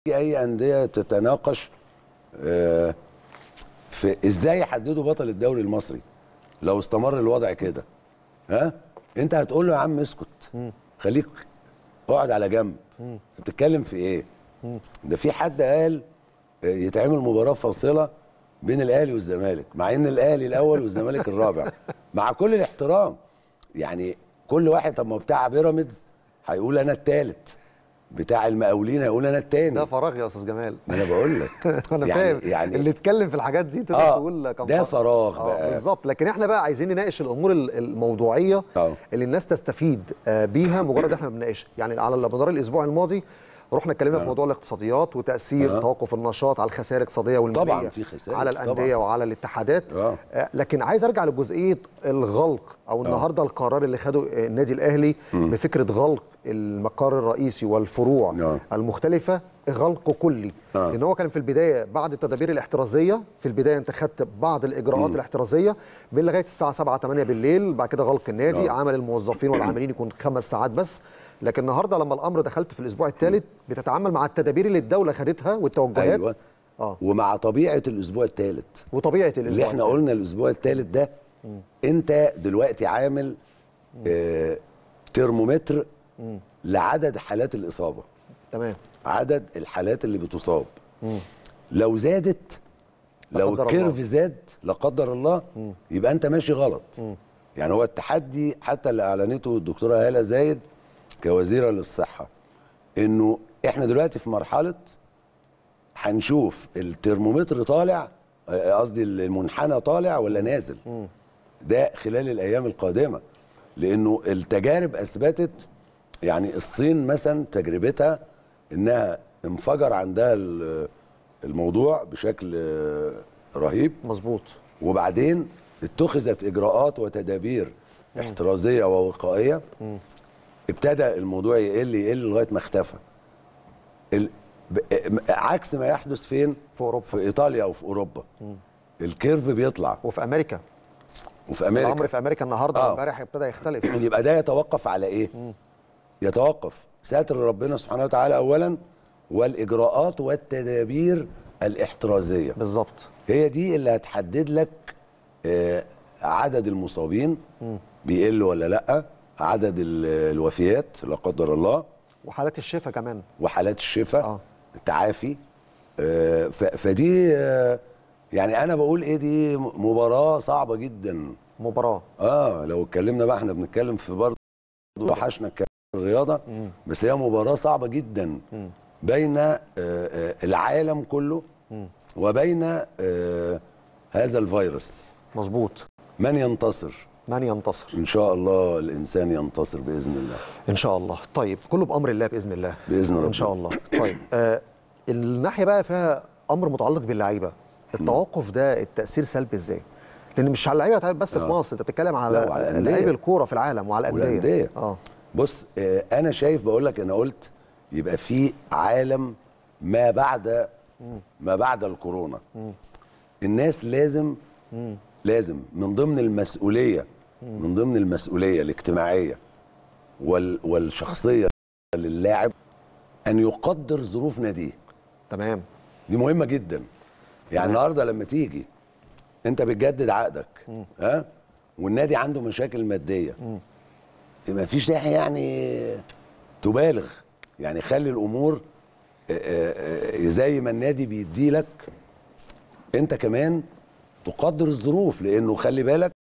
اي انديه تتناقش آه، في ازاي يحددوا بطل الدوري المصري لو استمر الوضع كده ها انت هتقول له يا عم اسكت خليك اقعد على جنب انت بتتكلم في ايه ده في حد قال آه، يتعمل مباراه فاصله بين الاهلي والزمالك مع ان الاهلي الاول والزمالك الرابع مع كل الاحترام يعني كل واحد طب ما بتاع بيراميدز هيقول انا الثالث بتاع المقاولين هيقول انا الثاني ده فراغ يا استاذ جمال ما انا بقول لك انا يعني- فاهم يعني اللي اتكلم في الحاجات دي تقدر آه، تقول كان ده فراغ آه بقى. بالظبط لكن احنا بقى عايزين نناقش الامور ال- الموضوعيه آه. اللي الناس تستفيد آه، بيها مجرد احنا بنناقشها يعني على مدار الاسبوع الماضي رحنا اتكلمنا في موضوع الاقتصاديات وتاثير آه. توقف النشاط على الخسائر الاقتصاديه والماليه طبعاً في خسائر، على طبعاً. الانديه وعلى الاتحادات آه. آه، لكن عايز ارجع لجزئيه الغلق او النهارده القرار اللي خده آه، النادي الاهلي بفكره غلق المقر الرئيسي والفروع آه. المختلفه غلق كلي آه. لان هو كان في البدايه بعد التدابير الاحترازيه في البدايه انت خدت بعض الاجراءات الاحترازيه من لغايه الساعه 7 8 بالليل بعد كده غلق النادي آه. عمل الموظفين والعاملين يكون خمس ساعات بس لكن النهارده لما الامر دخلت في الاسبوع الثالث بتتعامل مع التدابير اللي الدوله خدتها والتوجهات ايوه اه ومع طبيعه الاسبوع الثالث وطبيعه الاسبوع اللي احنا التالت. قلنا الاسبوع الثالث ده انت دلوقتي عامل آه ترمومتر لعدد حالات الاصابه تمام عدد الحالات اللي بتصاب لو زادت لو قدر الكيرف الله. زاد لا قدر الله يبقى انت ماشي غلط يعني هو التحدي حتى اللي اعلنته الدكتوره هاله زايد كوزيره للصحه انه احنا دلوقتي في مرحله هنشوف الترمومتر طالع آه، قصدي المنحنى طالع ولا نازل ده خلال الايام القادمه لانه التجارب اثبتت يعني الصين مثلا تجربتها انها انفجر عندها ال- الموضوع بشكل آه، رهيب مظبوط وبعدين اتخذت اجراءات وتدابير احترازيه ووقائيه ابتدى الموضوع يقل يقل لغايه ما اختفى ال... ب... عكس ما يحدث فين في اوروبا في ايطاليا او في اوروبا الكيرف بيطلع وفي امريكا وفي امريكا الامر في امريكا النهارده آه. امبارح ابتدى يختلف يبقى ده يتوقف على ايه يتوقف ساتر ربنا سبحانه وتعالى اولا والاجراءات والتدابير الاحترازيه بالظبط هي دي اللي هتحدد لك آه، عدد المصابين بيقل ولا لا عدد ال- الوفيات لا قدر الله وحالات الشفاء كمان وحالات الشفاء آه. التعافي آه، ف- فدي آه، يعني انا بقول ايه دي م- مباراه صعبه جدا مباراه اه لو اتكلمنا بقى احنا بنتكلم في برضه وحشنا الكلام في الرياضه بس هي مباراه صعبه جدا بين آه، آه، العالم كله وبين آه، هذا الفيروس مظبوط من ينتصر من ينتصر ان شاء الله الانسان ينتصر باذن الله ان شاء الله طيب كله بامر الله باذن الله بإذن ان ربنا. شاء الله طيب آه الناحيه بقى فيها امر متعلق باللعيبه التوقف ده التاثير سلبي ازاي لان مش على اللعيبه بس في آه. مصر انت بتتكلم على, لا، وعلى الأندية. لعيب الكوره في العالم وعلى الانديه والأندية. اه بص آه، انا شايف بقول لك انا قلت يبقى في عالم ما بعد ما بعد الكورونا الناس لازم لازم من ضمن المسؤوليه من ضمن المسؤوليه الاجتماعيه وال والشخصيه للاعب ان يقدر ظروف ناديه تمام دي مهمه جدا يعني النهارده لما تيجي انت بتجدد عقدك ها والنادي عنده مشاكل ماديه ما فيش داعي يعني تبالغ يعني خلي الامور آه، آه، آه، زي ما النادي بيدي لك انت كمان تقدر الظروف لانه خلي بالك